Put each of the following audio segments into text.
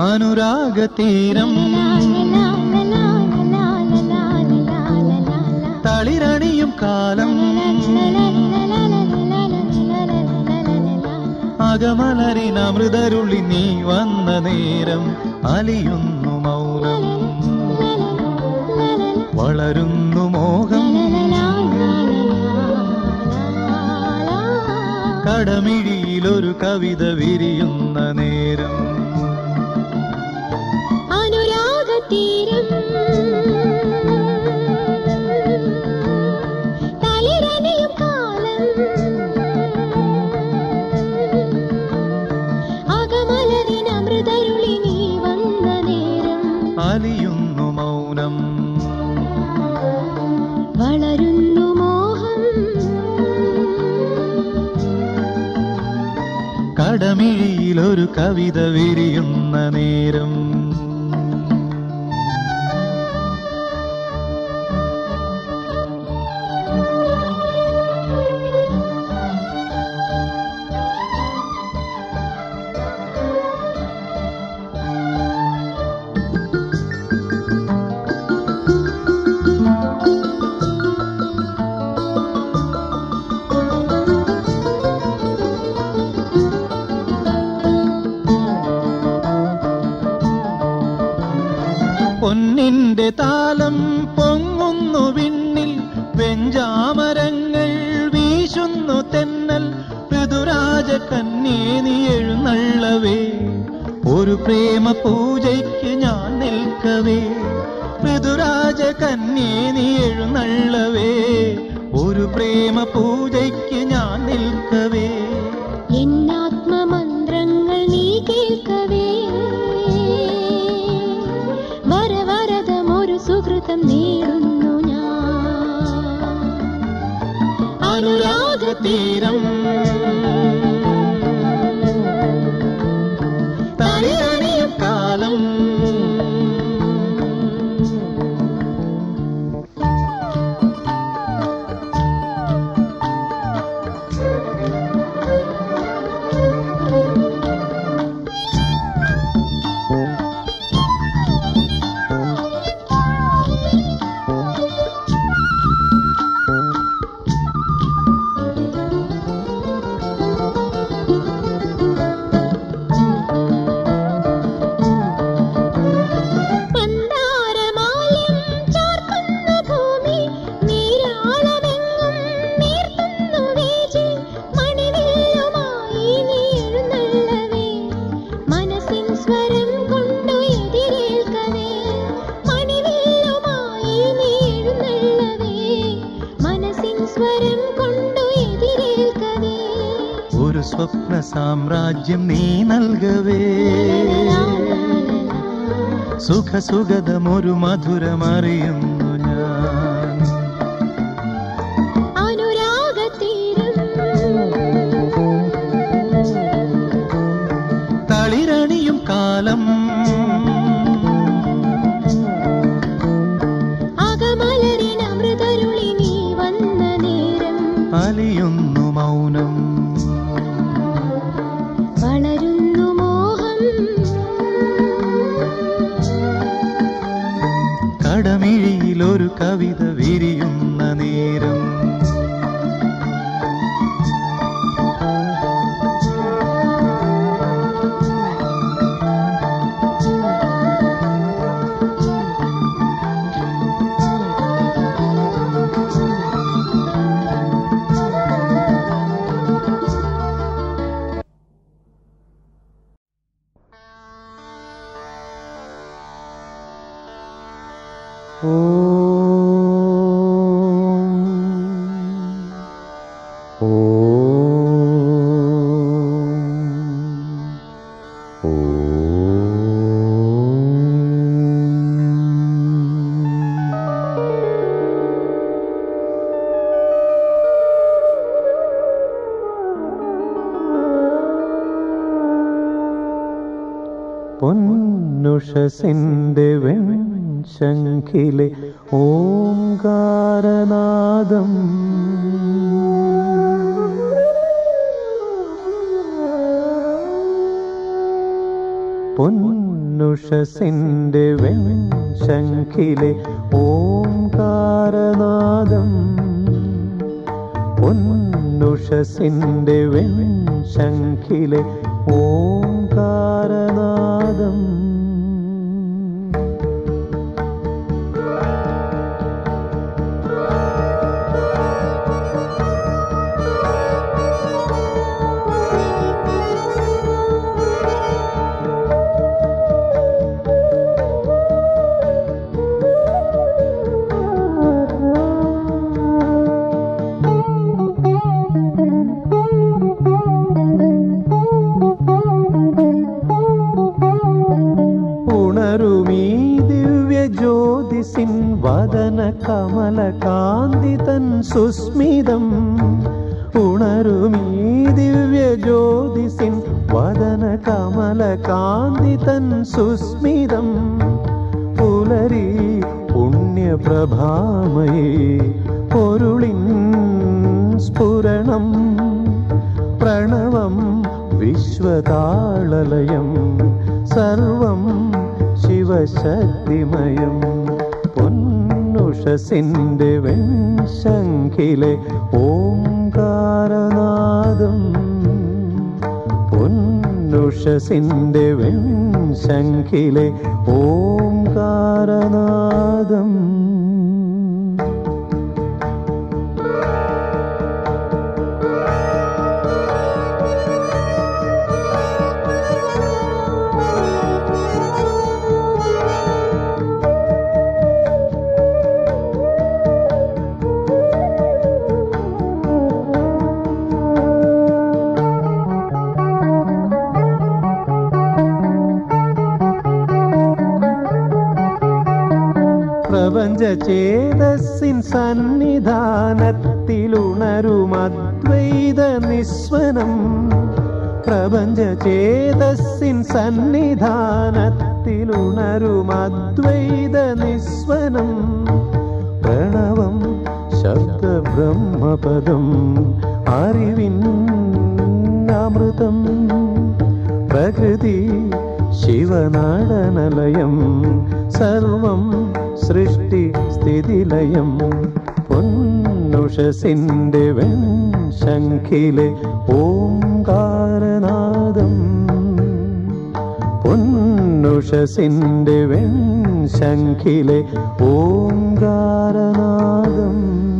അനുരാഗതീരം തളിരണിയും കാലം അകമലരിനമൃതരുളി നീ വന്ന നേരം അലിയുന്നു മൗനം വളരുന്നു മോഹം കടമിഴിയിലൊരു കവിത വിരിയുന്ന നേരം അനുരാഗതീരം തളിരണിയും കാലം അകമലരിനമൃതരുളി നീ വന്ന നേരം അലിയുന്നു മൗനം വളരുന്നു മോഹം കടമിഴിയിലൊരു കവിത വിരിയുന്ന നേരം പൊന്നിന്റെ താലം പൊങ്ങുന്നു വിണ്ണിൽ വെഞ്ചാമരങ്ങൾ വീശുന്നു തെന്നൽ ഋതുരാജ കന്യേ നീ എഴുന്നള്ളവേ ഒരു പ്രേമ പൂജയ്ക്ക് ഞാൻ നിൽക്കവേ ഋതുരാജ കന്യേ നീ എഴുന്നള്ളവേ ഒരു പ്രേമ പൂജയ്ക്ക് ഞാൻ നിൽക്കവേ എന്നാത്മമന്ത്രങ്ങൾ നീ കേൾക്കവേ വരവരതമൊരു സുഹൃതം നേടുന്നു ഞാൻ അനുരാഗതീരം തളിരണിയും കാലം മന്ദാരമാല്യം ചാർത്തുന്ന ഭൂമി നീരാളമെങ്ങും നീർത്തുന്നു വീചി മണിവില്ലുമായി നീ എഴുന്നള്ളവേ മനസ്സിൻ സ്വരം കൊണ്ടു എതിരേൽക്കവേ മണിവില്ലുമായി നീ എഴുന്നള്ളവേ മനസ്സിൻ സ്വരം കൊണ്ടു എതിരേൽക്കവേ ഒരു സ്വപ്ന സാമ്രാജ്യം നീ നൽകവേ സുഖ സുഗതമൊരു മധുരമറിയുന്നു ഞാൻ അനുരാഗതീരം തളിരണിയും കാലം അകമലരിനമൃതരുളി നീ വന്ന നേരം അലിയുന്നു മൗനം വളരുന്നു മോഹം കടമിഴിയിലൊരു കവിത വിരിയുന്ന നേരം പൊന്നുഷസിന്റെ വെൺശങ്കിലെ ഓംകാരനാദം പൊന്നുഷസിന്റെ വെൺശങ്കിലെ ഓംകാരനാദം പൊന്നുഷസിന്റെ വെൺശങ്കിലെ ഓംകാരനാദം ഉണരുമീ ദിവ്യ ജ്യോതിസിൻ വദന കമല കാന്തിതൻ സുസ്മിതം ഉണരുമീ ദിവ്യ ജ്യോതിസിൻ വദന കമല കാന്തിതൻ സുസ്മിതം പുലരി പുണ്യപ്രഭാമയേ പൊരുളിൻ സ്ഫുരണം പ്രണവം വിശ്വതാളലയം സർവം ശിവശക്തിമയം പൊന്നുഷസിന്റെ വെൺശങ്കിലെ ഓംകാരനാദം പൊന്നുഷസിന്റെ വെൺശങ്കിലെ ഓംകാരനാദം പ്രപഞ്ച ചേതസ്സിൻ സന്നിധാനത്തിലുണരും അദ്വൈത നിസ്വനം പ്രപഞ്ച ചേതസ്സിൻ സന്നിധാനത്തിലുണരും അദ്വൈത നിസ്വനം പ്രണവം ശബ്ദ ബ്രഹ്മപദം അറിവിൻ അമൃതം പ്രകൃതി ശിവനാടനലയം സർവം സൃഷ്ടി സ്ഥിതിലയം പൊന്നുഷസിന്റെ വെൺശങ്കിലെ ഓംകാരനാദം പൊന്നുഷസിന്റെ വെൺശങ്കിലെ ഓംകാരനാദം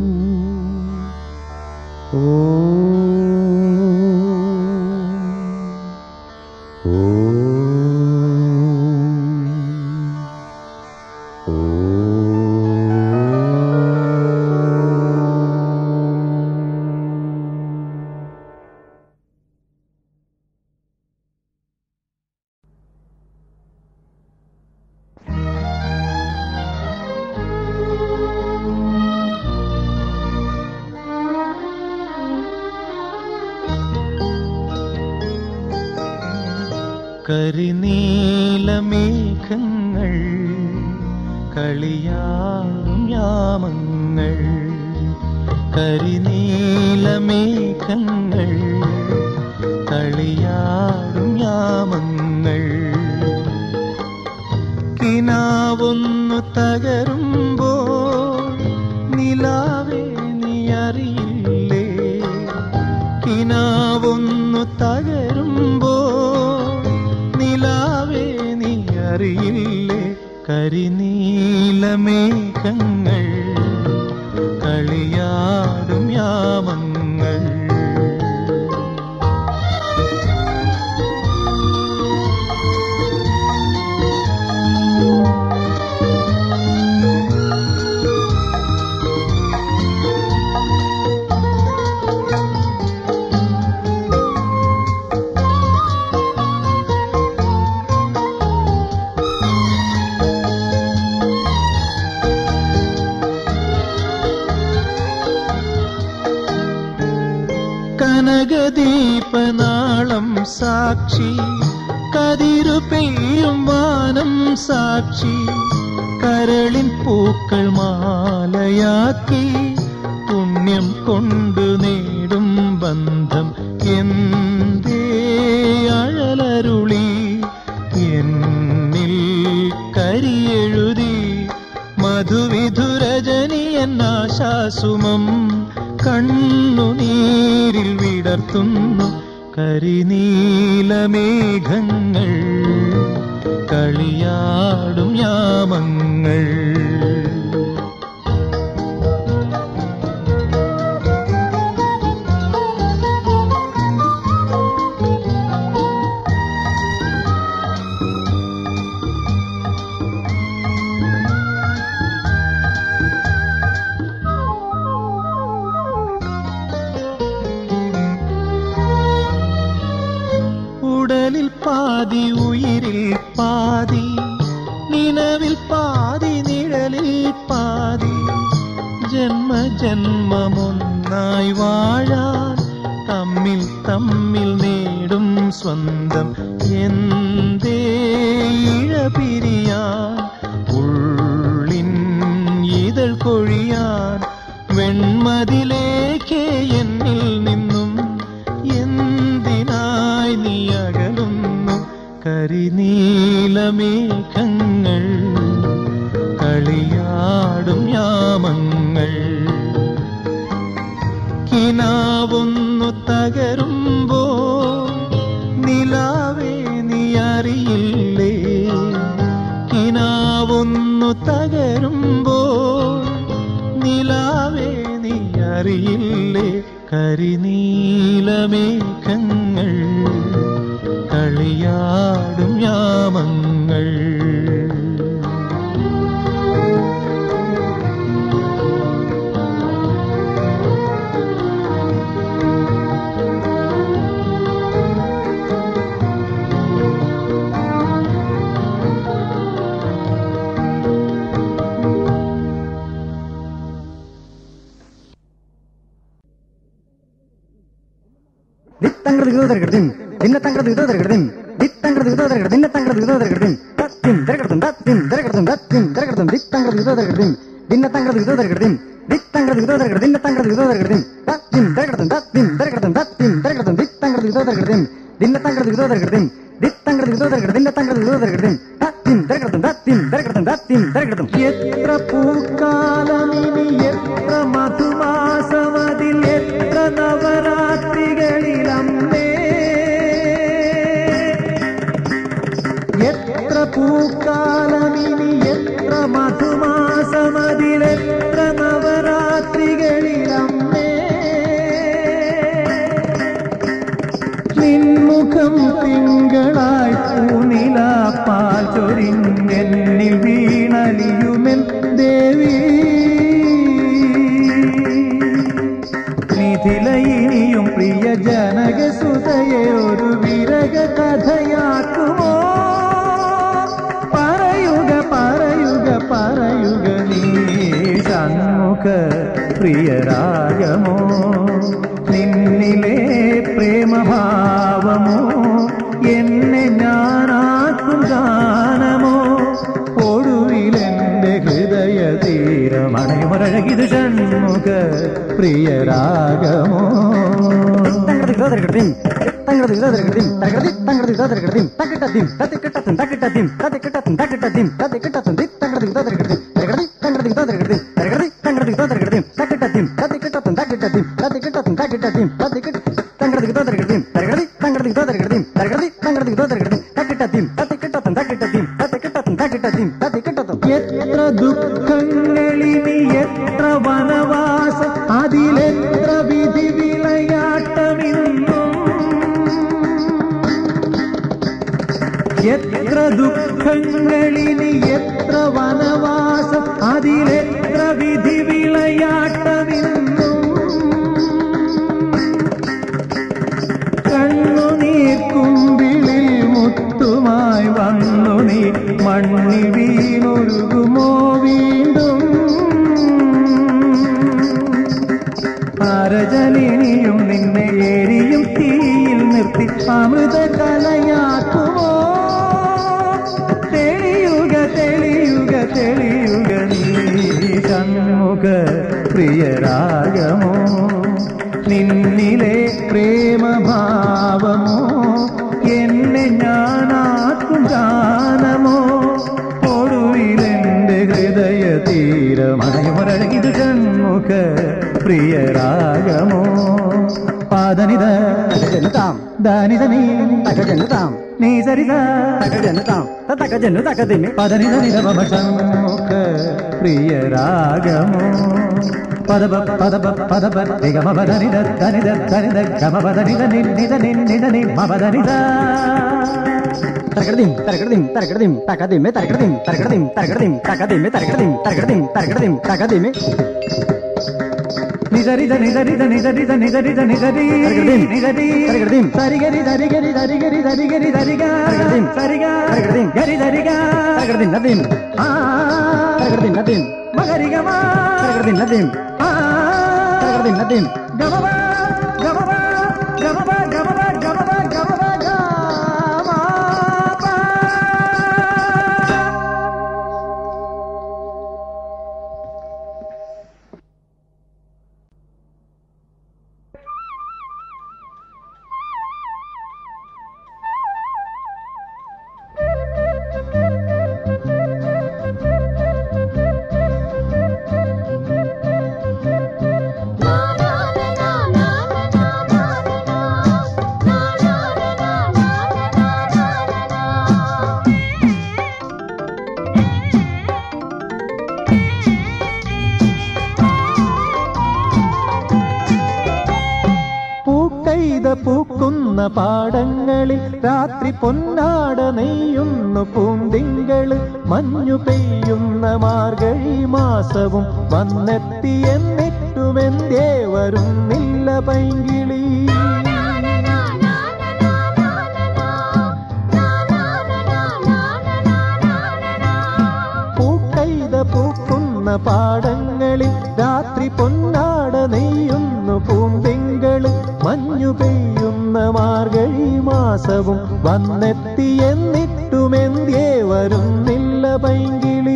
ഓം കരിനീലമേഘങ്ങൾ കളിയാടും യാമങ്ങൾ കരിനീലമേഘങ്ങൾ കളിയാടും യാമങ്ങൾ കിനാവൊന്നു തകരുമ്പോൾ നിലാവേ നീ അറിയില്ലേ കിനാവൊന്നു തകരുമ്പോൾ നിലാവേ നീ അറിയില്ലേ കരിനീലമേഘങ്ങൾ കളിയാടും യാമങ്ങൾ കനകദീപനാളം സാക്ഷി കതിരു പെയ്യും വാനം സാക്ഷി കരളിൻ പൂക്കൾ മാലയാക്കി പുണ്യം കൊണ്ടു നേടും ബന്ധം എന്തേ അഴലരുളി എന്നിൽ സുമം കണ്ണുനീരിൽ വിടർത്തുന്നു കരിനീലമേഘങ്ങൾ കളിയാടും യാമങ്ങൾ ഉടലിൽ പാതി ഉയിരിൽ പാതി നിലവിൽ പാതി നിഴലിൽ പാതി ജന്മ ജന്മമൊന്നായി വാഴാൻ തമ്മിൽ തമ്മിൽ നേടും സ്വന്തം എന്തേ ഇഴ പിരിയാൻ ഉള്ളിൻ ഇതൾ കൊഴിയാൻ വെൺമതിലേക്കേ എന്നിൽ നിന്നും എന്തിനായി നീ അകലുന്നു കരിനീലമേഘങ്ങൾ കളിയാടും യാമങ്ങൾ കിനാവൊന്നു തകരുമ്പോ നിലാവേ നീ അറിയില്ലേ കിനാവൊന്നു തകരുമ്പോ നിലാവേ നീ അറിയില്ലേ കരിനീലമേഘങ്ങൾ കളിയാടും യാമങ്ങൾ ദിത്തങ്കൃത് വിതോദരകൃതിം ഭിന്നത്തങ്കൃത് വിതോദരകൃതിം ദിത്തങ്കൃത് വിതോദരകൃതിം ഭിന്നത്തങ്കൃത് വിതോദരകൃതിം തത്തിം ദരകൃതം തത്തിം ദരകൃതം തത്തിം ദരകൃതം ദിത്തങ്കൃത് വിതോദരകൃതിം ഭിന്നത്തങ്കൃത് വിതോദരകൃതിം ദിത്തങ്കൃത് വിതോദരകൃതിം ഭിന്നത്തങ്കൃത് വിതോദരകൃതിം തത്തിം ദരകൃതം തത്തിം ദരകൃതം തത്തിം ദരകൃതം ദിത്തങ്കൃത് വിതോദരകൃതിം ഭിന്നത്തങ്കൃത് വിതോദരകൃതിം ദിത്തങ്കൃത് വിതോദരകൃതിം ഭിന്നത്തങ്കൃത് വിതോദരകൃതിം തത്തിം ദരകൃതം തത്തിം ദരകൃതം തത്തിം ദരകൃതം എത്ര പൂക്കാലമിനി എത്ര മധുമാസമതിൽ എത്ര നവരാത്രികളിലമ്മേ എത്ര പൂക്കാലമിനി എത്ര മധുമാസമതിൽ എത്ര നവരാത്രികളിലമ്മേ നിൻമുഖം തിങ്കളായി പൂനില പാൽ ചൊരിഞ്ഞെന്നിൽ വീണലിയുമെൻ ദേവി മിഥിലയിനിയും പ്രിയ ജനകസുതയെ ഒരു വിരക കഥയാക്കുമോ പറയുക പറയുക പറയുക നീ ഷൺമുഖ പ്രിയരാഗമോ നിന്നിലെ പ്രേമഭാവമോ എന്നെ ഞാനാക്കും ഗാനമോ ഒടുവിലെന്റെ ഹൃദയ തീരമണയുമഴകിത് ഷൺമുഖ പ്രിയരാഗമോ ദിത്തങ്കൃത് വിതോദരകൃതിം ദിത്തങ്കൃത് വിതോദരകൃതിം തകൃതി തങ്കൃത് വിതോദരകൃതിം തക്കിട്ടത്തിം തക്കിട്ടത്തും തക്കിട്ടത്തിം തക്കിട്ടത്തും തക്കിട്ടത്തും ദിത്തങ്കൃത് വിതോദരകൃതിം തകൃതി തങ്കൃത് വിതോദരകൃതിം തകൃതി തങ്കൃത് വിതോദരകൃതിം തക്കിട്ടത്തിം തക്കിട്ടത്തും തക്കിട്ടത്തിം തക്കിട്ടത്തും തക്കിട്ടത്തിം തക്കിട്ട് തങ്കൃത് വിതോദരകൃതിം തകൃതി തങ്കൃത് വിതോദരകൃതിം തകൃതി തങ്കൃത് വിതോദരകൃതിം തക്കിട്ടത്തിം തക്കിട്ടത്തും തക്കിട്ടത്തിം തക്കിട്ടത്തും തക്കിട്ടത്തിം തക്കിട്ടത്തും എത്ര ദുഃഖങ്ങളിനി എത്ര വനവാസം അതിലെത്ര വിധി വിളയാട്ടമിന്നും എത്ര ദുഃഖങ്ങളിനി എത്ര വനവാസം അതിലെത്ര വിധി വിളയാട്ടമിന്നും കണ്ണുനീർക്കുമ്പിളിൽ മുത്തുമായി വന്നു നീ മണ്ണി വീണൊരുകുമോ വീണ്ടും അരജനിണിയും നിന്നെ എരിയും തീയിൽ നിർത്തി അമൃത കലയാക്കുമോ തെളിയുക തെളിയുക തെളിയുക നീ ഷൺമുഖ പ്രിയരാഗമോ നിന്നിലെ പ്രേമഭാവമോ എന്നെ ഞാനാക്കും ഗാനമോ ഒടുവിലെന്റെ ഹൃദയ തീരമണയുമഴകിത് ഷൺമുഖ പ്രിയരാഗമോ പാദനിത തകജനുതാം ദാനിതനീ തകജനുതാം നീ സരിത തകജനുതാം തകജനു തകതിമി പദനിത നിരവമഷമുഖ പ്രിയരാഗമോ പദപ പദപ പദപ നിഗമ പദനിത ധനിത ധനിത ഗമ പദനിത നിന്നിത നിന്നിത നിമപദനിത തരകടതിം തരകടതിം തരകടതിം തകതിമി തരകടതിം തരകടതിം തരകടതിം തകതിമി തരകടതിം തരകടതിം തരകടതിം തകതിമി നിതരിത നിതരിത നിതരിത നിതരിത നിതരി തരകടതിം. നിതരി തരകടതിം. സരിഗരി സരിഗരി സരിഗരി സരിഗരി സരിഗ തരകടതിം. സരിഗ തരകടതിം. ഗരി സരിഗ തരകടതിം നദിം ആ തരകടതിം നദിം മകരിഗമ തരകടതിം നദിം ആ തരകടതിം നദിം ഗമവ ഗമവ ഗമവ ഗമവ ഗമവ ഗമവ ഗമ പൂക്കൈത പൂക്കുന്ന പാടങ്ങളിൽ രാത്രി പൊന്നാട നെയ്യുന്നു പൂന്തിങ്കള് മഞ്ഞു പെയ്യുന്ന മാർഗഴി മാസവും വന്നെത്തി എന്നിട്ടുമെന്തേ വരുന്നില്ല പൈങ്കിളി പൂക്കൈത പൂക്കുന്ന പാടങ്ങളിൽ രാത്രി പൊന്നാട നെയ്യുന്നു പൂന്തിങ്കള് മഞ്ഞു പെയ്യുന്ന മാർഗഴി മാസവും വന്നെത്തി എന്നിട്ടുമെന്തേ വരുന്നില്ല പൈങ്കിളി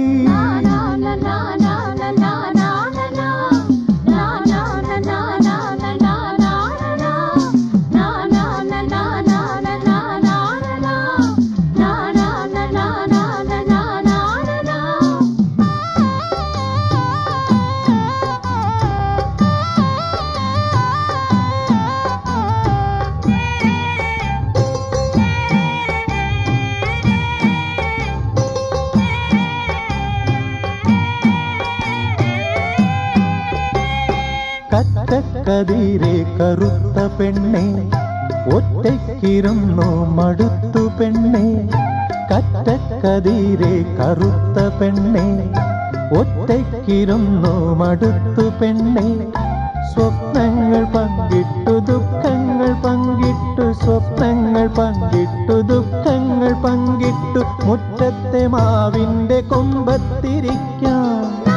കറ്റക്കതിരെ കറുത്ത പെണ്ണെ ഒറ്റയ്ക്കിരുന്നു മടുത്തു പെണ്ണെ കറ്റക്കതിരെ കറുത്ത പെണ്ണെ ഒറ്റയ്ക്കിരുന്നു മടുത്തു പെണ്ണെ സ്വപ്നങ്ങൾ പങ്കിട്ടു ദുഃഖങ്ങൾ പങ്കിട്ടു സ്വപ്നങ്ങൾ പങ്കിട്ടു ദുഃഖങ്ങൾ പങ്കിട്ടു മുറ്റത്തെ മാവിന്റെ കൊമ്പത്തിരിക്കാം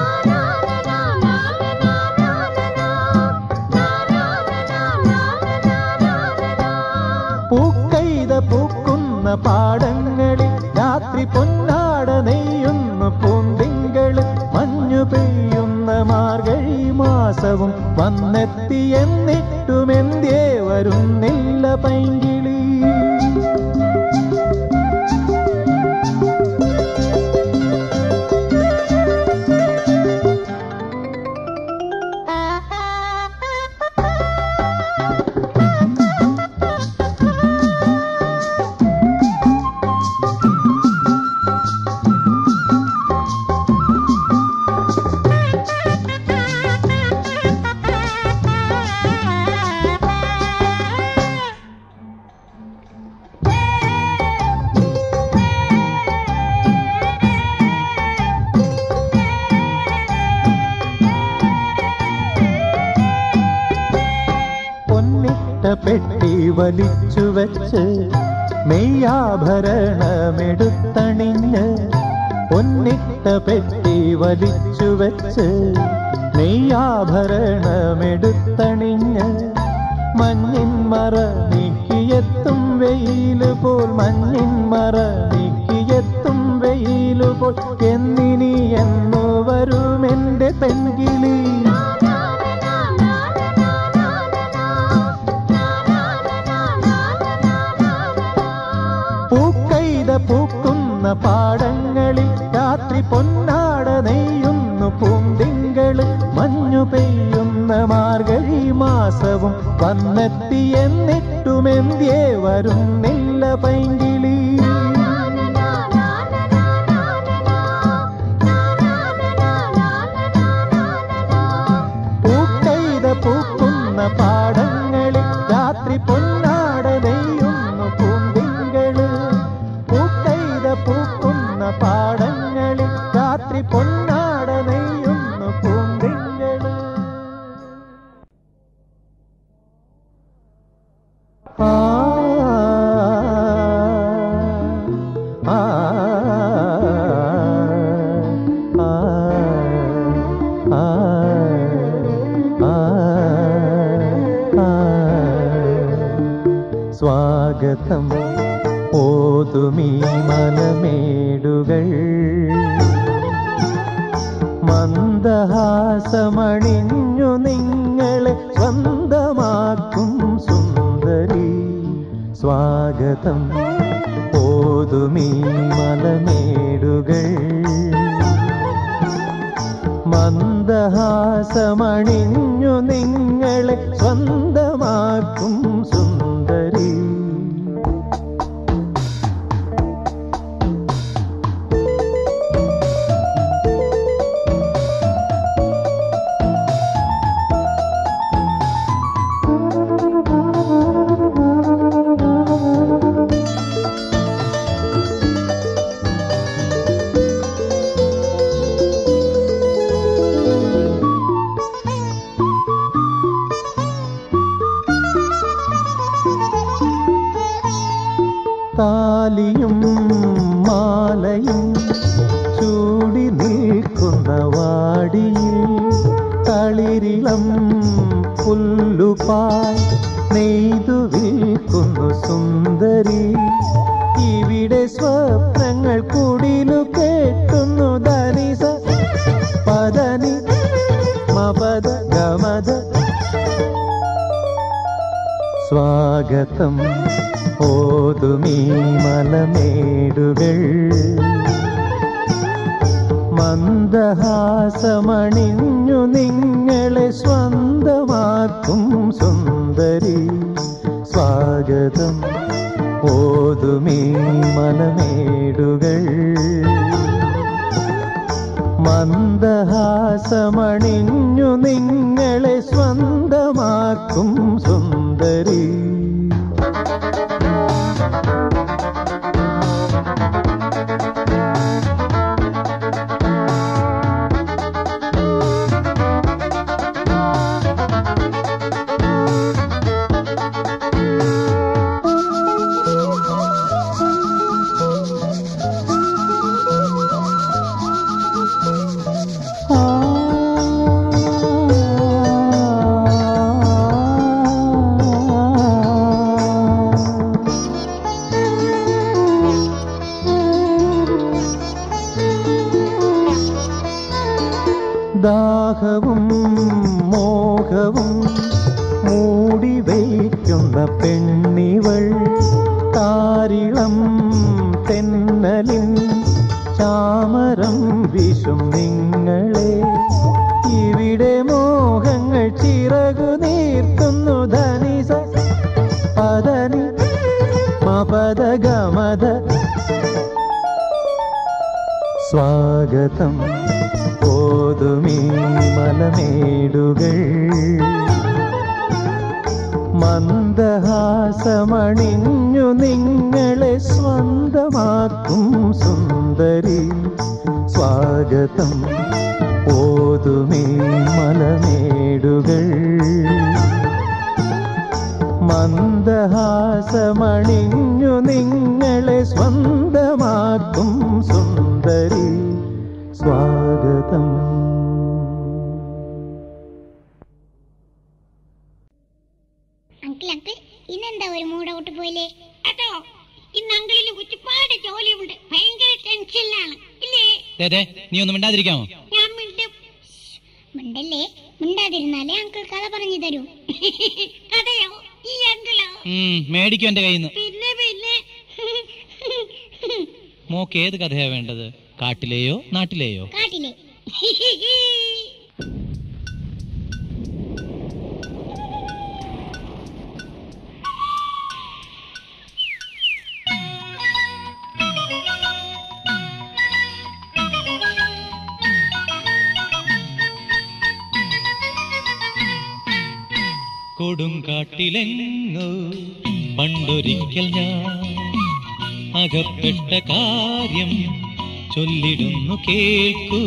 പൂക്കൈത പൂക്കുന്ന പാടങ്ങളിൽ രാത്രി പൊന്നാട നെയ്യുന്നു പൂന്തിങ്കള് മഞ്ഞു പെയ്യുന്ന മാർഗഴി മാസവും വന്നെത്തി എന്നിട്ടുമെന്തേ വരുന്നില്ല പൈങ്കിളി പൊന്നിട്ട പെട്ടി വലിച്ചു വെച്ച് നെയ്യാഭരണമെടുത്തണിഞ്ഞ് പൊന്നിട്ട പെട്ടി വലിച്ചു വെച്ച് നെയ്യാഭരണമെടുത്തണിഞ്ഞ് മഞ്ഞിൻ മറ നീക്കിയെത്തും വെയില് പോൽ മഞ്ഞിൻ മറ നീക്കിയെത്തും വെയില് പോൽ എന്നിനി എന്നു വരുമെന്റെ പെൺകിളി പൂക്കൈത പൂക്കുന്ന പാടങ്ങളിൽ രാത്രി പൊന്നാട നെയ്യുന്നു പൂന്തിങ്കള് മഞ്ഞു പെയ്യുന്ന മാർ മാസവും വന്നെത്തി എന്നിട്ടുമെന്തിയേ വരുന്നില്ല പൈങ്കിളി പൂക്കൈത പൂക്കുന്ന പാടങ്ങളിൽ രാത്രി പൊന്നാട നെയ്യുന്നു പൂന്തിങ്കള് പൂക്കൈത പൂക്കുന്ന പാടങ്ങളിൽ രാത്രി പൊന്നാട നെയ്യുന്നു പൂന്തിങ്കള് ആ ആ ആ ആ സ്വാഗതം ഓതുമീ മലമേടുകൾ മന്ദഹാസമണിഞ്ഞു നിങ്ങളെ സ്വന്തമാക്കും സുന്ദരി സ്വാഗതം ഓതുമീ മലമേടുകൾ മന്ദഹാസമണിഞ്ഞു നിങ്ങളെ സ്വന്തമാക്കും സുന്ദരി താലിയും മാലയും ചൂടി നിൽക്കുന്ന വാടിയിൽ തളിരിളം പുല്ലുപായ് നെയ്തു വിൽക്കുന്നു സുന്ദരി ഇവിടെ സ്വപ്നങ്ങൾ കുടിലു കേട്ടുന്നു ധനിസ പദനി മപദ ഗമദ സ്വാഗതം ഓതുമീ മലമേടുകൾ മന്ദഹാസമണിഞ്ഞു നിങ്ങളെ സ്വന്തമാക്കും സുന്ദരി സ്വാഗതം ഓതുമീ മലമേടുകൾ മന്ദഹാസമണിഞ്ഞു നിങ്ങളെ സ്വന്തമാക്കും സുന്ദരി ദാഹവും മോഹവും മൂടി വയ്ക്കുന്ന പെണ്ണിവൾ താരിളം തെന്നലിൻ ചാമരം വിഷും നിങ്ങളെ ഇവിടെ മോഹങ്ങൾ ചിറകു നീർത്തുന്നു ധനിസ പദനി മപദ ഗമദ സ്വാഗതം ഓതുമീ മലമേടുകൾ മന്ദഹാസമണിഞ്ഞു നിങ്ങളെ സ്വന്തമാക്കും സുന്ദരി സ്വാഗതം ഓതുമീ മലമേടുകൾ മന്ദഹാസമണിഞ്ഞു നിങ്ങളെ സ്വന്തമാക്കും സുന്ദരി സ്വാഗതം അങ്കിൾ അങ്കിൾ ഇന്നെന്താ ഒരു മൂഡ് ഔട്ട് പോയില്ലേ അതോ ഇന്ന് അങ്കിളിന് ഒരുപാട് ജോലിയുണ്ട് ഭയങ്കര ടെൻഷനിലാണ് ഇല്ലേ ദേ, ദേ, നീ ഒന്നും മിണ്ടാതിരിക്കാമോ ഞാൻ മിണ്ടും മിണ്ടല്ലേ മിണ്ടാതിരുന്നാലേ അങ്കിൾ കഥ പറഞ്ഞു തരൂ കഥയോ ഈ അങ്കിളോ ഉം, മേടിക്കും എന്റെ കയ്യിൽ നിന്ന് പിന്നെ പിന്നെ മോക്ക് ഏത് കഥയാ വേണ്ടത് കാട്ടിലെയോ നാട്ടിലെയോ കൊടുങ്കാട്ടിലെങ്ങോ പണ്ടൊരിക്കൽ ഞാൻ അകപ്പെട്ട കാര്യം ചൊല്ലിടുന്നു കേൾക്കൂ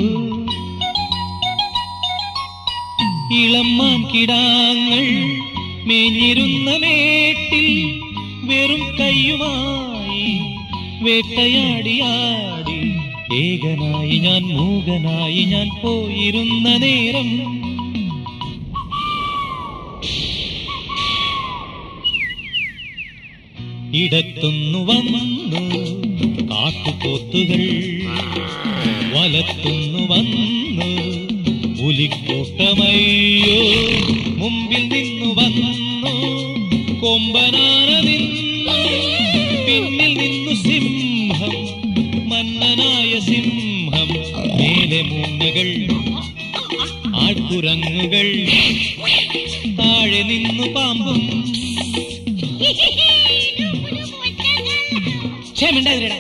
ഇളമ്മാൻ കിടാങ്ങൾ മേഞ്ഞിരുന്ന മേട്ടിൽ വെറും കയ്യുമായി വേട്ടയാടിയാടി ഏകനായി ഞാൻ മൂകനായി ഞാൻ പോയിരുന്ന നേരം ഇടത്തുന്നു വന്നു കാട്ടുപോത്തുകൾ വലത്തുന്നു വന്നു പുലിക്കൂട്ടമയ്യോ മുമ്പിൽ നിന്നു വന്നു കൊമ്പനാന നിന്നു പിന്നിൽ നിന്നു സിംഹം മന്നനായ സിംഹം മേലെ മൂങ്ങകൾ ആട്ടുരങ്ങുകൾ താഴെ നിന്നു പാമ്പും ക്ഷമിണ്ടാതിരടാ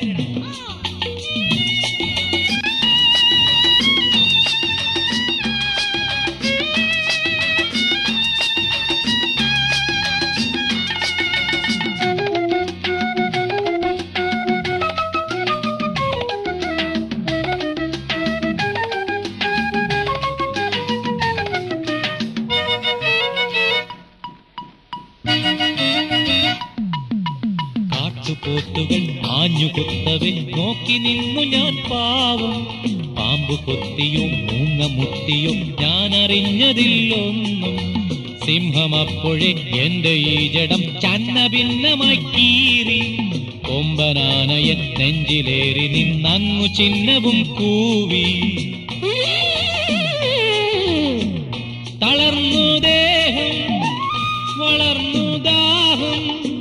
കാട്ടുപോത്തുകൾ ആഞ്ഞു കൊത്തവെ നോക്കി നിന്നു ഞാൻ പാവം പാമ്പ് കൊത്തിയോ മൂങ്ങ മുട്ടിയോ ഞാൻ അറിഞ്ഞതില്ലൊന്നും സിംഹം അപ്പോഴേ എന്റെ ഈ ജഡം ചന്ന ഭിന്നമായി കീറി കൊമ്പനാനയൻ നെഞ്ചിലേറി നിന്നങ്ങു ചിഹ്നവും കൂവി തളർന്നു ദേഹം വളർന്നു ദാഹം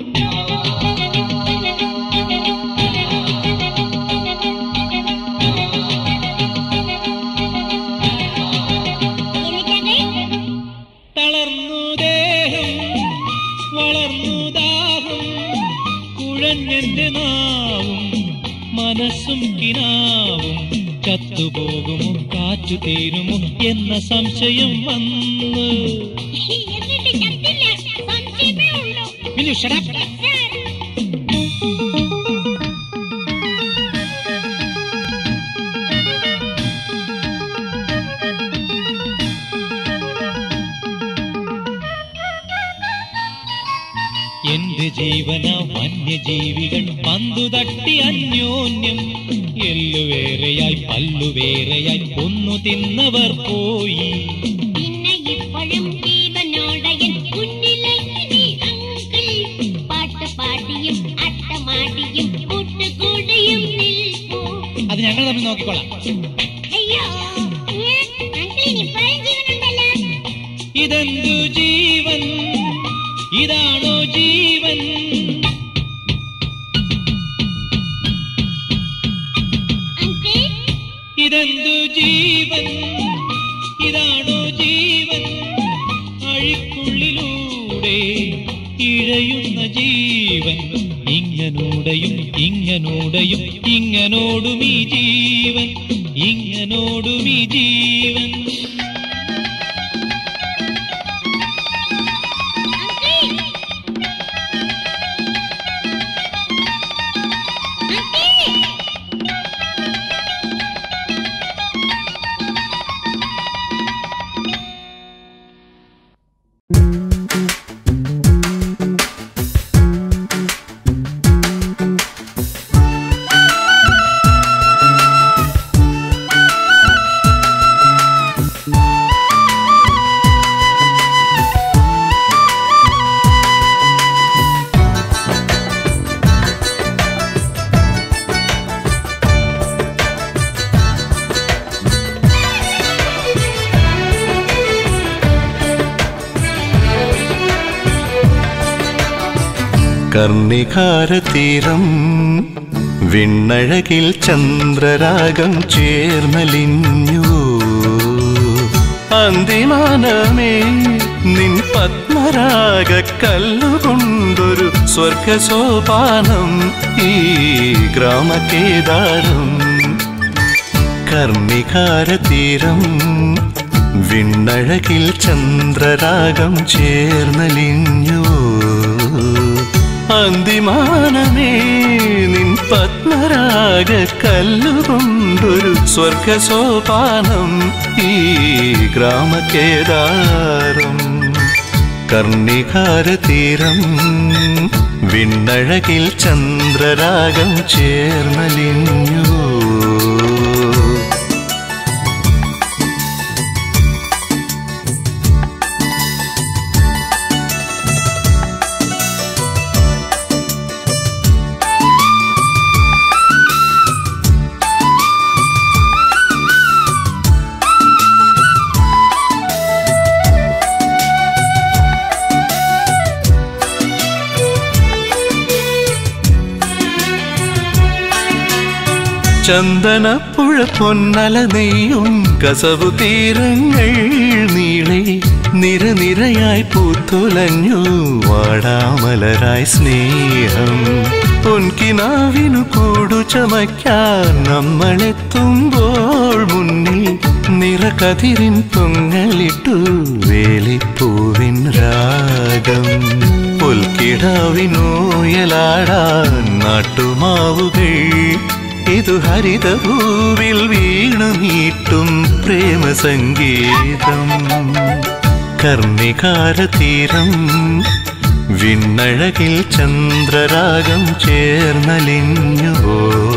തളർന്നു ദേഹം വളർന്നു ദാഹം കുഴഞ്ഞെന്റെ നാവും മനസ്സും കിനാവും ചത്തുപോകുമോ കാറ്റു തീരുമോ എന്ന സംശയം വന്നു എന്നിട്ട് ചത്തില്ല സംശയമേ ഉള്ളൂ മിനു, shut up. എന്റെ ജീവന വന്യജീവികൾ പന്തു തട്ടി അന്യോന്യം എല്ലുവേറെയായി പല്ലുവേറെയായി ഒന്നു തിന്നവർ പോയി പിന്നെ ഇപ്പോഴും ജീവനോടയൻ മുന്നിലേക്ക് നീ അങ്കിൾ പാട്ട് പാടിയും അട്ടമാടിയും കൂട്ടുകൂടിയും നിൽക്കൂ അത് ഞങ്ങൾ തമ്മിൽ നോക്കിക്കോളാം അയ്യോ അങ്കിളിന് ഇപ്പോഴും ജീവനുണ്ടല്ലോ ഇതെന്തു ജീവൻ ഇതാണോ ജീവൻ അങ്കിൾ ഇതെന്തു ജീവൻ ഇതാണോ ജീവൻ അഴിക്കുള്ളിലൂടെ ഇഴയുന്ന ജീവൻ ഇങ്ങനൂടെയും ഇങ്ങനൂടെയും ഇങ്ങനോടും ഈ ജീവൻ ഇങ്ങനോടും ഈ ജീവൻ കർണികാരതീരം വിണ്ണഴകിൽ ചന്ദ്രരാഗം ചേർന്നലിഞ്ഞു അന്തിമാനമേ നിൻ പത്മരാഗ കല്ലുകൊണ്ടൊരു സ്വർഗസോപാനം ഈ ഗ്രാമകേദാരം കർണികാരതീരം വിണ്ണഴകിൽ ചന്ദ്രരാഗം ചേർന്നലിഞ്ഞു അന്തിമാനമേ നിൻ പത്മരാഗ കല്ലുകൊണ്ടൊരു സ്വർഗസോപാനം ഈ ഗ്രാമകേദാരം കർണികാര തീരം വിണ്ണഴകിൽ ചന്ദ്രരാഗം ചേർന്നലിഞ്ഞു ചന്ദനപ്പുഴ പൊന്നല നെയ്യും കസവു തീരങ്ങൾ നീളെ നിരനിരയായി പൂത്തുലഞ്ഞു വാടാമലരായി സ്നേഹം പൊൻകിനാവിനു കൂടു ചമയ്ക്കാൻ നമ്മളെത്തുമ്പോൾ മുന്നിൽ നിറകതിരിൻ പൊങ്ങലിട്ടു വേലിപ്പൂവിൻ രാഗം പുൽക്കിടാവിനോയലാടാൻ നാട്ടുമാവുകൾ ഇതു ഹരിതഭൂവിൽ വീണു നീട്ടും പ്രേമ സംഗീതം കർണികാര തീരം വിണ്ണഴകിൽ ചന്ദ്രരാഗം ചേർന്നലിഞ്ഞുവോ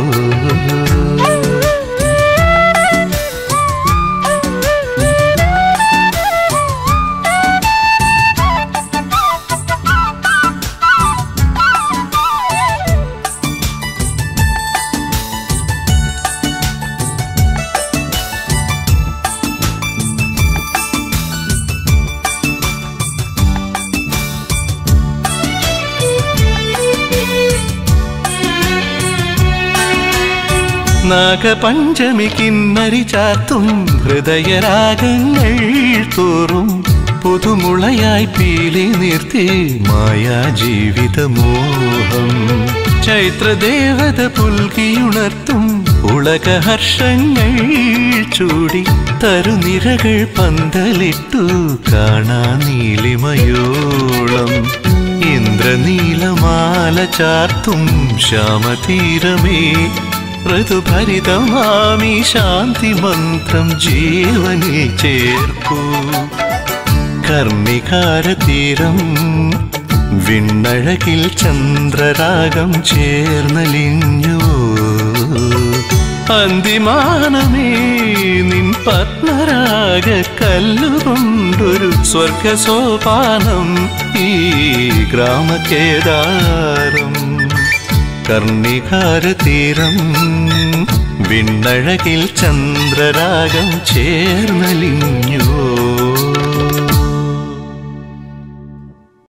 നാഗപഞ്ചമി കിന്നരി ചാത്തും ഹൃദയരാഗങ്ങൾ തോറും പുതുമുളയായി പീലി നിർത്തി മായാ ജീവിതമോഹം ചൈത്രദേവത പുൽകിയുണർത്തും ഉളകഹർഷങ്ങൾ ചൂടി തരുനിരകൾ പന്തലിട്ടു കാണാ നീലിമയോളം ഇന്ദ്രനീലമാല ചാർത്തും ശ്യാമതീരമേ ഋതുഭരിതമാമി ശാന്തി മന്ത്രം ജീവനിൽ ചേർക്കൂ കർണികാര തീരം വിണ്ണഴകിൽ ചന്ദ്രരാഗം ചേർന്നലിഞ്ഞു അന്തിമാനമേ നിൻ പത്മരാഗ കല്ലുകൊണ്ടൊരു സ്വർഗസോപാനം ഈ ഗ്രാമകേദാരം കർണികാര തീരം വിണ്ണഴകിൽ ചന്ദ്രരാഗം ചേർന്നലിഞ്ഞുവോ